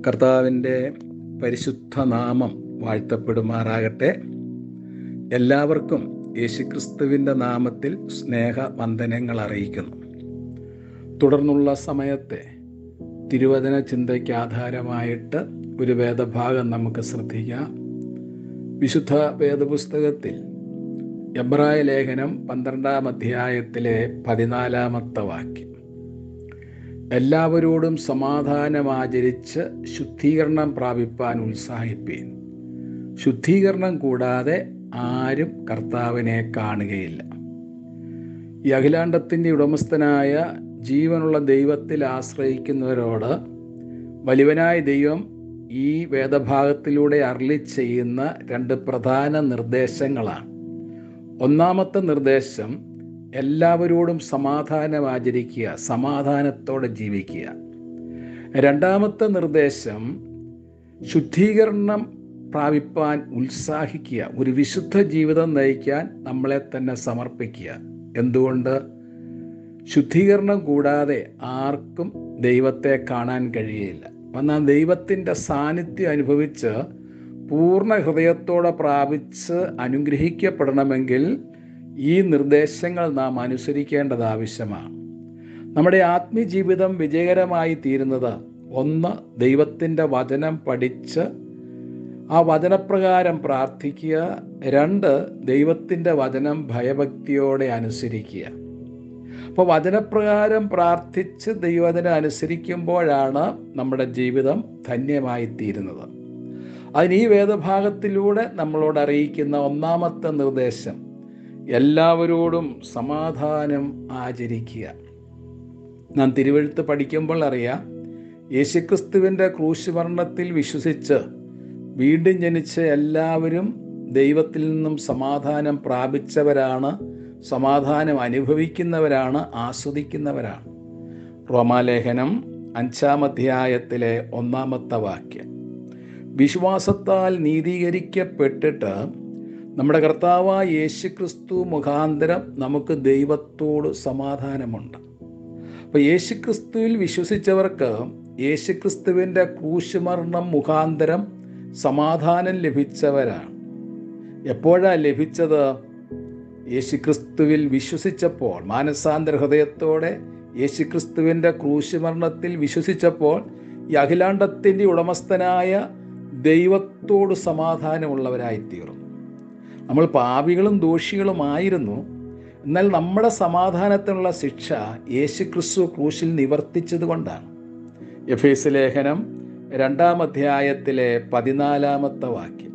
കർത്താവിൻ്റെ പരിശുദ്ധ നാമം വാഴ്ത്തപ്പെടുമാറാകട്ടെ എല്ലാവർക്കും യേശുക്രിസ്തുവിൻ്റെ നാമത്തിൽ സ്നേഹവന്ദനങ്ങൾ അറിയിക്കുന്നു തുടർന്നുള്ള സമയത്തെ തിരുവചന ചിന്തയ്ക്ക് ആധാരമായിട്ട് ഒരു വേദഭാഗം നമുക്ക് ശ്രദ്ധിക്കാം വിശുദ്ധ വേദപുസ്തകത്തിൽ എബ്രായ ലേഖനം പന്ത്രണ്ടാം അധ്യായത്തിലെ പതിനാലാമത്തെ വാക്യം എല്ലാവരോടും സമാധാനം ആചരിച്ച് ശുദ്ധീകരണം പ്രാപിപ്പാൻ ഉത്സാഹിപ്പീൻ ശുദ്ധീകരണം കൂടാതെ ആരും കർത്താവിനെ കാണുകയില്ല ഈ അഖിലാണ്ടത്തിൻ്റെ ഉടമസ്ഥനായ ജീവനുള്ള ദൈവത്തിൽ ആശ്രയിക്കുന്നവരോട് വലിവനായ ദൈവം ഈ വേദഭാഗത്തിലൂടെ അരളി ചെയ്യുന്ന രണ്ട് പ്രധാന നിർദ്ദേശങ്ങളാണ് ഒന്നാമത്തെ നിർദ്ദേശം എല്ലാവരോടും സമാധാനം ആചരിക്കുക സമാധാനത്തോടെ ജീവിക്കുക രണ്ടാമത്തെ നിർദ്ദേശം ശുദ്ധീകരണം പ്രാപിപ്പാൻ ഉത്സാഹിക്കുക ഒരു വിശുദ്ധ ജീവിതം നയിക്കാൻ നമ്മളെ തന്നെ സമർപ്പിക്കുക എന്തുകൊണ്ട് ശുദ്ധീകരണം കൂടാതെ ആർക്കും ദൈവത്തെ കാണാൻ കഴിയില്ല എന്നാൽ ദൈവത്തിൻ്റെ സാന്നിധ്യം അനുഭവിച്ച് പൂർണ്ണ ഹൃദയത്തോടെ പ്രാപിച്ച് അനുഗ്രഹിക്കപ്പെടണമെങ്കിൽ ഈ നിർദ്ദേശങ്ങൾ നാം അനുസരിക്കേണ്ടത് ആവശ്യമാണ് നമ്മുടെ ആത്മീയ ജീവിതം വിജയകരമായി തീരുന്നത് ഒന്ന് ദൈവത്തിൻ്റെ വചനം പഠിച്ച് ആ വചനപ്രകാരം പ്രാർത്ഥിക്കുക രണ്ട് ദൈവത്തിൻ്റെ വചനം ഭയഭക്തിയോടെ അനുസരിക്കുക അപ്പോൾ വചനപ്രകാരം പ്രാർത്ഥിച്ച് ദൈവത്തിനെ അനുസരിക്കുമ്പോഴാണ് നമ്മുടെ ജീവിതം ധന്യമായി തീരുന്നത് അതിന് ഈ വേദഭാഗത്തിലൂടെ നമ്മളോട് അറിയിക്കുന്ന ഒന്നാമത്തെ നിർദ്ദേശം എല്ലാവരോടും സമാധാനം ആചരിക്കുക നാം തിരുവഴുത്ത് പഠിക്കുമ്പോൾ അറിയാം യേശുക്രിസ്തുവിൻ്റെ ക്രൂശുമരണത്തിൽ വിശ്വസിച്ച് വീണ്ടും ജനിച്ച എല്ലാവരും ദൈവത്തിൽ നിന്നും സമാധാനം പ്രാപിച്ചവരാണ് സമാധാനം അനുഭവിക്കുന്നവരാണ് ആസ്വദിക്കുന്നവരാണ് റോമാലേഖനം അഞ്ചാം അധ്യായത്തിലെ ഒന്നാമത്തെ വാക്യം വിശ്വാസത്താൽ നീതീകരിക്കപ്പെട്ടിട്ട് നമ്മുടെ കർത്താവായ യേശുക്രിസ്തു മുഖാന്തരം നമുക്ക് ദൈവത്തോട് സമാധാനമുണ്ട് അപ്പോൾ യേശുക്രിസ്തുവിൽ വിശ്വസിച്ചവർക്ക് യേശുക്രിസ്തുവിൻ്റെ ക്രൂശുമരണം മുഖാന്തരം സമാധാനം ലഭിച്ചവരാണ് എപ്പോഴാണ് ലഭിച്ചത് യേശുക്രിസ്തുവിൽ വിശ്വസിച്ചപ്പോൾ മാനസാന്തര ഹൃദയത്തോടെ യേശുക്രിസ്തുവിൻ്റെ ക്രൂശുമരണത്തിൽ വിശ്വസിച്ചപ്പോൾ ഈ അഖിലാണ്ടത്തിൻ്റെ ഉടമസ്ഥനായ ദൈവത്തോട് സമാധാനമുള്ളവരായിത്തീർന്നു നമ്മൾ പാപികളും ദോഷികളുമായിരുന്നു എന്നാൽ നമ്മുടെ സമാധാനത്തിനുള്ള ശിക്ഷ യേശു ക്രിസ്തു ക്രൂശിൽ നിവർത്തിച്ചത് കൊണ്ടാണ് എഫ് എസ് ലേഖനം രണ്ടാം അധ്യായത്തിലെ പതിനാലാമത്തെ വാക്യം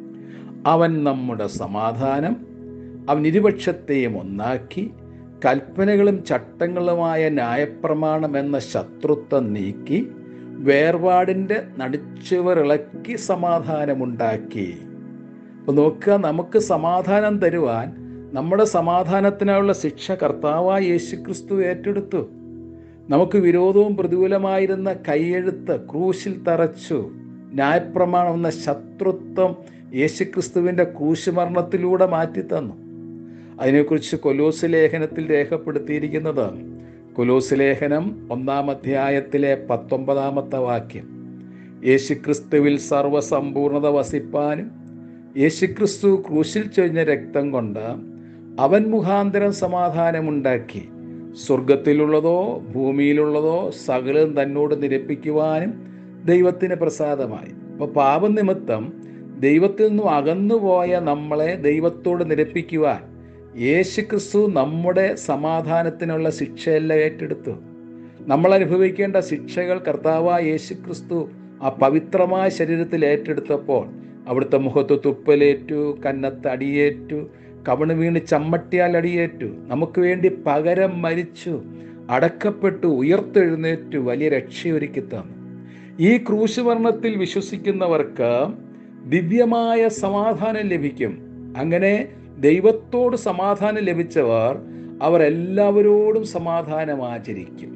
അവൻ നമ്മുടെ സമാധാനം അവൻ ഇരുപക്ഷത്തെയും ഒന്നാക്കി കൽപ്പനകളും ചട്ടങ്ങളുമായ ന്യായപ്രമാണം എന്ന ശത്രുത്വം നീക്കി വേർപാടിൻ്റെ നടിച്ചുവർ ഇളക്കി സമാധാനമുണ്ടാക്കി അപ്പോൾ നോക്കുക നമുക്ക് സമാധാനം തരുവാൻ നമ്മുടെ സമാധാനത്തിനുള്ള ശിക്ഷ കർത്താവായ യേശുക്രിസ്തു ഏറ്റെടുത്തു നമുക്ക് വിരോധവും പ്രതികൂലമായിരുന്ന കൈയെഴുത്ത് ക്രൂശിൽ തറച്ചു ന്യായപ്രമാണം എന്ന ശത്രുത്വം യേശുക്രിസ്തുവിൻ്റെ ക്രൂശുമരണത്തിലൂടെ മാറ്റിത്തന്നു അതിനെക്കുറിച്ച് കൊലോസ് ലേഖനത്തിൽ രേഖപ്പെടുത്തിയിരിക്കുന്നത് കൊലോസ് ലേഖനം ഒന്നാം അധ്യായത്തിലെ പത്തൊമ്പതാമത്തെ വാക്യം യേശുക്രിസ്തുവിൽ സർവസമ്പൂർണത വസിപ്പാനും യേശുക്രിസ്തു ക്രൂശിൽ ചൊരിഞ്ഞ രക്തം കൊണ്ട് അവൻ മുഖാന്തരം സമാധാനമുണ്ടാക്കി സ്വർഗത്തിലുള്ളതോ ഭൂമിയിലുള്ളതോ സകലം തന്നോട് നിരപ്പിക്കുവാനും ദൈവത്തിന് പ്രസാദമായി അപ്പോൾ പാപനിമിത്തം ദൈവത്തിൽ നിന്നും അകന്നുപോയ നമ്മളെ ദൈവത്തോട് നിരപ്പിക്കുവാൻ യേശുക്രിസ്തു നമ്മുടെ സമാധാനത്തിനുള്ള ശിക്ഷയെല്ലാം ഏറ്റെടുത്തു നമ്മൾ അനുഭവിക്കേണ്ട ശിക്ഷകൾ കർത്താവായ യേശുക്രിസ്തു ആ പവിത്രമായ ശരീരത്തിൽ ഏറ്റെടുത്തപ്പോൾ അവിടുത്തെ മുഖത്ത് തുപ്പലേറ്റു കന്നത്ത് അടിയേറ്റു കവണ് വീണ് ചമ്മട്ടിയാൽ അടിയേറ്റു നമുക്ക് വേണ്ടി പകരം മരിച്ചു അടക്കപ്പെട്ടു ഉയർത്തെഴുന്നേറ്റു വലിയ രക്ഷയൊരുക്കി തന്നു ഈ ക്രൂശുവർണത്തിൽ വിശ്വസിക്കുന്നവർക്ക് ദിവ്യമായ സമാധാനം ലഭിക്കും അങ്ങനെ ദൈവത്തോട് സമാധാനം ലഭിച്ചവർ അവർ എല്ലാവരോടും സമാധാനം ആചരിക്കും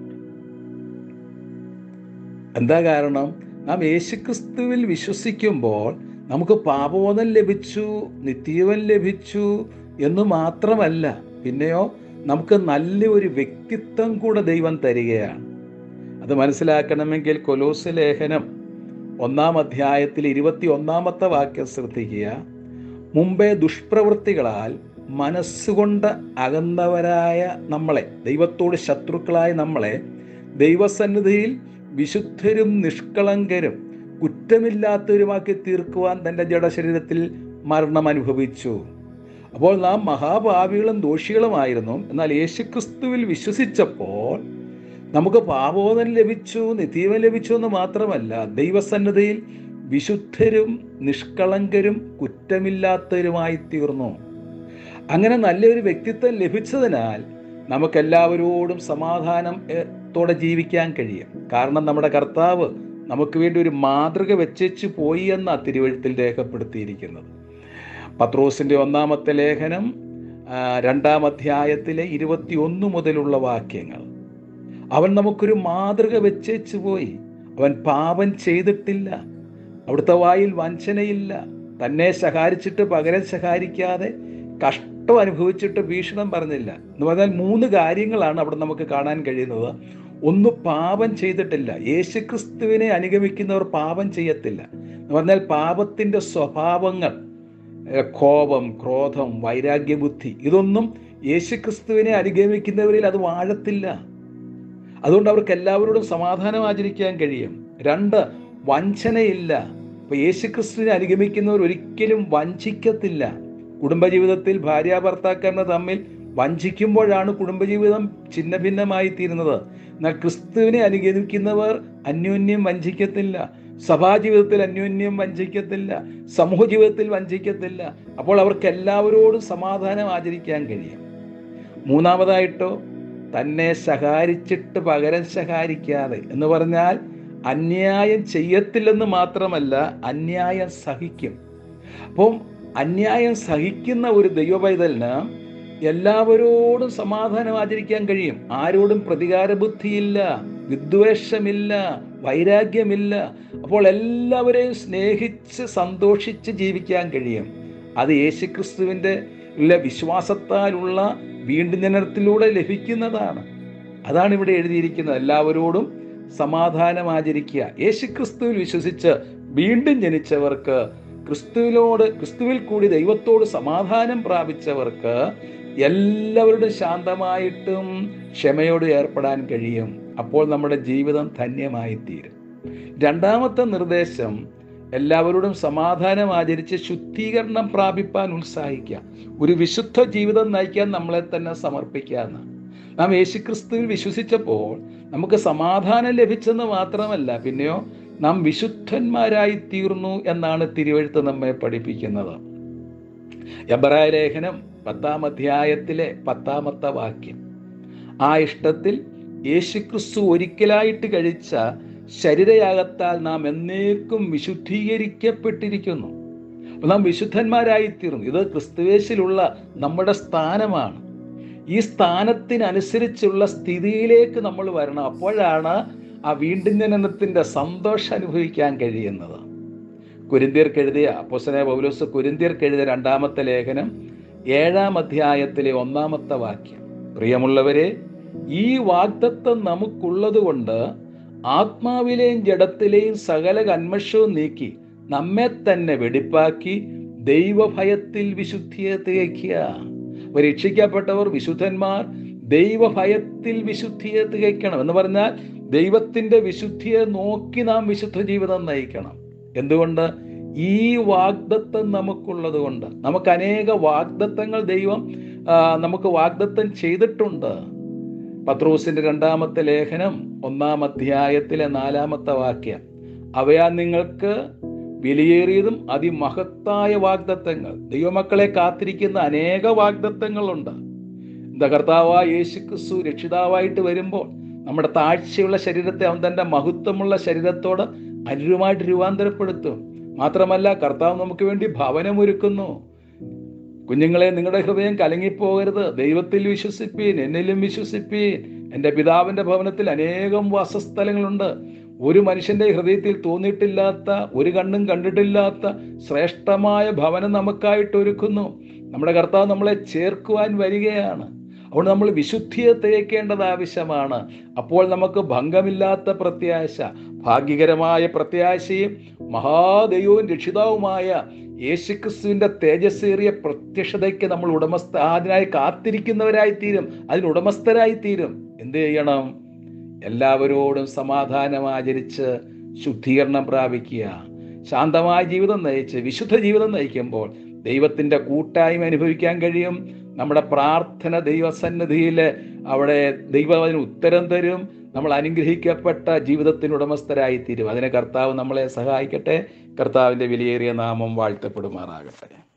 എന്താ കാരണം നാം യേശുക്രിസ്തുവിൽ വിശ്വസിക്കുമ്പോൾ നമുക്ക് പാപബോധം ലഭിച്ചു നിത്യവൻ ലഭിച്ചു എന്ന് മാത്രമല്ല പിന്നെയോ നമുക്ക് നല്ല ഒരു വ്യക്തിത്വം കൂടെ ദൈവം തരികയാണ് അത് മനസ്സിലാക്കണമെങ്കിൽ കൊലോസ് ലേഖനം ഒന്നാം അധ്യായത്തിൽ ഇരുപത്തി ഒന്നാമത്തെ വാക്യം ശ്രദ്ധിക്കുക മുമ്പേ ദുഷ്പ്രവൃത്തികളാൽ മനസ്സുകൊണ്ട് അകന്നവരായ നമ്മളെ ദൈവത്തോട് ശത്രുക്കളായ നമ്മളെ ദൈവസന്നിധിയിൽ വിശുദ്ധരും നിഷ്കളങ്കരും കുറ്റമില്ലാത്തവരുമാക്കി തീർക്കുവാൻ തൻ്റെ ജഡശരീരത്തിൽ മരണം അനുഭവിച്ചു അപ്പോൾ നാം മഹാഭാവികളും ദോഷികളുമായിരുന്നു എന്നാൽ യേശുക്രിസ്തുവിൽ വിശ്വസിച്ചപ്പോൾ നമുക്ക് പാപോധനം ലഭിച്ചു നിത്യവൻ ലഭിച്ചു എന്ന് മാത്രമല്ല ദൈവസന്നദ്ധയിൽ വിശുദ്ധരും നിഷ്കളങ്കരും കുറ്റമില്ലാത്തവരുമായി തീർന്നു അങ്ങനെ നല്ലൊരു വ്യക്തിത്വം ലഭിച്ചതിനാൽ നമുക്കെല്ലാവരോടും സമാധാനം ഏ, ത്തോടെ ജീവിക്കാൻ കഴിയും കാരണം നമ്മുടെ കർത്താവ് നമുക്ക് വേണ്ടി ഒരു മാതൃക വെച്ചേച്ച് പോയി എന്ന തിരുവഴുത്തിൽ രേഖപ്പെടുത്തിയിരിക്കുന്നത് പത്രോസിൻ്റെ ഒന്നാമത്തെ ലേഖനം ആ, രണ്ടാം അധ്യായത്തിലെ ഇരുപത്തി ഒന്ന് മുതലുള്ള വാക്യങ്ങൾ അവൻ നമുക്കൊരു മാതൃക വെച്ചേച്ച് പോയി അവൻ പാപം ചെയ്തിട്ടില്ല അവിടുത്തെ വായിൽ വഞ്ചനയില്ല തന്നെ ശകാരിച്ചിട്ട് പകരം ശകാരിക്കാതെ കഷ്ടം അനുഭവിച്ചിട്ട് ഭീഷണം പറഞ്ഞില്ല എന്ന് പറഞ്ഞാൽ മൂന്ന് കാര്യങ്ങളാണ് അവിടെ നമുക്ക് കാണാൻ കഴിയുന്നത് ഒന്ന് പാപം ചെയ്തിട്ടില്ല യേശുക്രിസ്തുവിനെ അനുഗമിക്കുന്നവർ പാപം ചെയ്യത്തില്ല എന്ന് പറഞ്ഞാൽ പാപത്തിൻ്റെ സ്വഭാവങ്ങൾ ഏഹ് കോപം ക്രോധം വൈരാഗ്യബുദ്ധി ഇതൊന്നും യേശുക്രിസ്തുവിനെ അനുഗമിക്കുന്നവരിൽ അത് വാഴത്തില്ല അതുകൊണ്ട് അവർക്ക് എല്ലാവരോടും സമാധാനം ആചരിക്കാൻ കഴിയും രണ്ട് വഞ്ചനയില്ല ഇപ്പൊ യേശുക്രിസ്തുവിനെ അനുഗമിക്കുന്നവർ ഒരിക്കലും വഞ്ചിക്കത്തില്ല കുടുംബജീവിതത്തിൽ ഭാര്യ ഭർത്താക്കന്മാർ തമ്മിൽ വഞ്ചിക്കുമ്പോഴാണ് കുടുംബജീവിതം ഛിന്ന ഭിന്നമായി തീരുന്നത് എന്നാൽ ക്രിസ്തുവിനെ അനുഗമിക്കുന്നവർ അന്യോന്യം വഞ്ചിക്കത്തില്ല സഭാജീവിതത്തിൽ അന്യോന്യം വഞ്ചിക്കത്തില്ല സമൂഹ ജീവിതത്തിൽ വഞ്ചിക്കത്തില്ല അപ്പോൾ അവർക്ക് എല്ലാവരോടും സമാധാനം ആചരിക്കാൻ കഴിയും മൂന്നാമതായിട്ടോ തന്നെ ശകാരിച്ചിട്ട് പകരം ശകാരിക്കാതെ എന്ന് പറഞ്ഞാൽ അന്യായം ചെയ്യത്തില്ലെന്ന് മാത്രമല്ല അന്യായം സഹിക്കും അപ്പം അന്യായം സഹിക്കുന്ന ഒരു ദൈവപൈതലിന് എല്ലാവരോടും സമാധാനം ആചരിക്കാൻ കഴിയും ആരോടും പ്രതികാര ബുദ്ധിയില്ല വിദ്വേഷമില്ല വൈരാഗ്യമില്ല അപ്പോൾ എല്ലാവരെയും സ്നേഹിച്ച് സന്തോഷിച്ച് ജീവിക്കാൻ കഴിയും അത് യേശുക്രിസ്തുവിൻ്റെ ഉള്ള വിശ്വാസത്താലുള്ള വീണ്ടും ജനനത്തിലൂടെ ലഭിക്കുന്നതാണ് അതാണ് ഇവിടെ എഴുതിയിരിക്കുന്നത് എല്ലാവരോടും സമാധാനം ആചരിക്കുക യേശുക്രിസ്തുവിൽ വിശ്വസിച്ച് വീണ്ടും ജനിച്ചവർക്ക് ക്രിസ്തുവിനോട് ക്രിസ്തുവിൽ കൂടി ദൈവത്തോട് സമാധാനം പ്രാപിച്ചവർക്ക് എല്ലാവരോടും ശാന്തമായിട്ടും ക്ഷമയോട് ഏർപ്പെടാൻ കഴിയും അപ്പോൾ നമ്മുടെ ജീവിതം ധന്യമായി തീരും രണ്ടാമത്തെ നിർദ്ദേശം എല്ലാവരോടും സമാധാനം ആചരിച്ച് ശുദ്ധീകരണം പ്രാപിപ്പാൻ ഉത്സാഹിക്കുക ഒരു വിശുദ്ധ ജീവിതം നയിക്കാൻ നമ്മളെ തന്നെ സമർപ്പിക്കുക എന്നാണ് നാം യേശുക്രിസ്തുവിൽ വിശ്വസിച്ചപ്പോൾ നമുക്ക് സമാധാനം ലഭിച്ചെന്ന് മാത്രമല്ല പിന്നെയോ നാം വിശുദ്ധന്മാരായി തീർന്നു എന്നാണ് തിരുവഴുത്ത് നമ്മെ പഠിപ്പിക്കുന്നത് എബ്രായ ലേഖനം പത്താം അധ്യായത്തിലെ പത്താമത്തെ വാക്യം ആ ഇഷ്ടത്തിൽ യേശുക്രിസ്തു ഒരിക്കലായിട്ട് കഴിച്ച ശരീരയാകത്താൽ നാം എന്നേക്കും വിശുദ്ധീകരിക്കപ്പെട്ടിരിക്കുന്നു അപ്പോൾ നാം വിശുദ്ധന്മാരായി തീർന്നു ഇത് ക്രിസ്തുവേശിലുള്ള നമ്മുടെ സ്ഥാനമാണ് ഈ സ്ഥാനത്തിനനുസരിച്ചുള്ള സ്ഥിതിയിലേക്ക് നമ്മൾ വരണം അപ്പോഴാണ് ആ വീണ്ടും ജനനത്തിൻ്റെ സന്തോഷം അനുഭവിക്കാൻ കഴിയുന്നത് കുരിന്തിയർക്ക് എഴുതിയ അപ്പോസനെ പൗലോസ് കുരിന്തിയർക്ക് എഴുതിയ രണ്ടാമത്തെ ലേഖനം ഏഴാം അധ്യായത്തിലെ ഒന്നാമത്തെ വാക്യം പ്രിയമുള്ളവരെ ഈ വാഗ്ദത്വം നമുക്കുള്ളത് കൊണ്ട് ആത്മാവിലെയും ജഡത്തിലെയും സകല കന്മഷവും നീക്കി നമ്മെ തന്നെ വെടിപ്പാക്കി ദൈവഭയത്തിൽ വിശുദ്ധിയെ തികയ്ക്കുക രക്ഷിക്കപ്പെട്ടവർ വിശുദ്ധന്മാർ ദൈവഭയത്തിൽ വിശുദ്ധിയെ തികയ്ക്കണം എന്ന് പറഞ്ഞാൽ ദൈവത്തിന്റെ വിശുദ്ധിയെ നോക്കി നാം വിശുദ്ധ ജീവിതം നയിക്കണം എന്തുകൊണ്ട് ഈ വാഗ്ദത്തം നമുക്കുള്ളത് കൊണ്ട് നമുക്ക് അനേക വാഗ്ദത്തങ്ങൾ ദൈവം ആ, നമുക്ക് വാഗ്ദത്തം ചെയ്തിട്ടുണ്ട് പത്രോസിന്റെ രണ്ടാമത്തെ ലേഖനം ഒന്നാം അധ്യായത്തിലെ നാലാമത്തെ വാക്യം അവയാ നിങ്ങൾക്ക് വിലയേറിയതും അതിമഹത്തായ വാഗ്ദത്തങ്ങൾ ദൈവമക്കളെ കാത്തിരിക്കുന്ന അനേക വാഗ്ദത്തങ്ങളുണ്ട് എന്താ കർത്താവായ യേശു ക്രിസ്തു രക്ഷിതാവായിട്ട് വരുമ്പോൾ നമ്മുടെ താഴ്ചയുള്ള ശരീരത്തെ അവൻ തൻ്റെ മഹത്വമുള്ള ശരീരത്തോട് അനുരുമായിട്ട് രൂപാന്തരപ്പെടുത്തും മാത്രമല്ല കർത്താവ് നമുക്ക് വേണ്ടി ഭവനമൊരുക്കുന്നു കുഞ്ഞുങ്ങളെ നിങ്ങളുടെ ഹൃദയം കലങ്ങിപ്പോകരുത് ദൈവത്തിൽ വിശ്വസിപ്പീൻ എന്നിലും വിശ്വസിപ്പീൻ എൻ്റെ പിതാവിൻ്റെ ഭവനത്തിൽ അനേകം വാസസ്ഥലങ്ങളുണ്ട് ഒരു മനുഷ്യന്റെ ഹൃദയത്തിൽ തോന്നിയിട്ടില്ലാത്ത ഒരു കണ്ണും കണ്ടിട്ടില്ലാത്ത ശ്രേഷ്ഠമായ ഭവനം നമുക്കായിട്ട് ഒരുക്കുന്നു നമ്മുടെ കർത്താവ് നമ്മളെ ചേർക്കുവാൻ വരികയാണ് അതുകൊണ്ട് നമ്മൾ വിശുദ്ധിയെ തികയ്ക്കേണ്ടത് ആവശ്യമാണ് അപ്പോൾ നമുക്ക് ഭംഗമില്ലാത്ത പ്രത്യാശ ഭാഗ്യകരമായ പ്രത്യാശയും മഹാദൈവവും രക്ഷിതാവുമായ യേശുക്രിസ്തുവിന്റെ തേജസ്സേറിയ പ്രത്യക്ഷതയ്ക്ക് നമ്മൾ ഉടമസ്ഥ അതിനായി കാത്തിരിക്കുന്നവരായി തീരും അതിന് ഉടമസ്ഥരായി തീരും എന്ത് ചെയ്യണം എല്ലാവരോടും സമാധാനം ആചരിച്ച് ശുദ്ധീകരണം പ്രാപിക്കുക ശാന്തമായ ജീവിതം നയിച്ച് വിശുദ്ധ ജീവിതം നയിക്കുമ്പോൾ ദൈവത്തിൻ്റെ കൂട്ടായ്മ അനുഭവിക്കാൻ കഴിയും നമ്മുടെ പ്രാർത്ഥന ദൈവസന്നിധിയിൽ അവിടെ ദൈവം അതിന് ഉത്തരം തരും നമ്മൾ അനുഗ്രഹിക്കപ്പെട്ട ജീവിതത്തിന് ഉടമസ്ഥരായി തീരും അതിന് കർത്താവ് നമ്മളെ സഹായിക്കട്ടെ കർത്താവിൻ്റെ വിലയേറിയ നാമം വാഴ്ത്തപ്പെടുമാറാകട്ടെ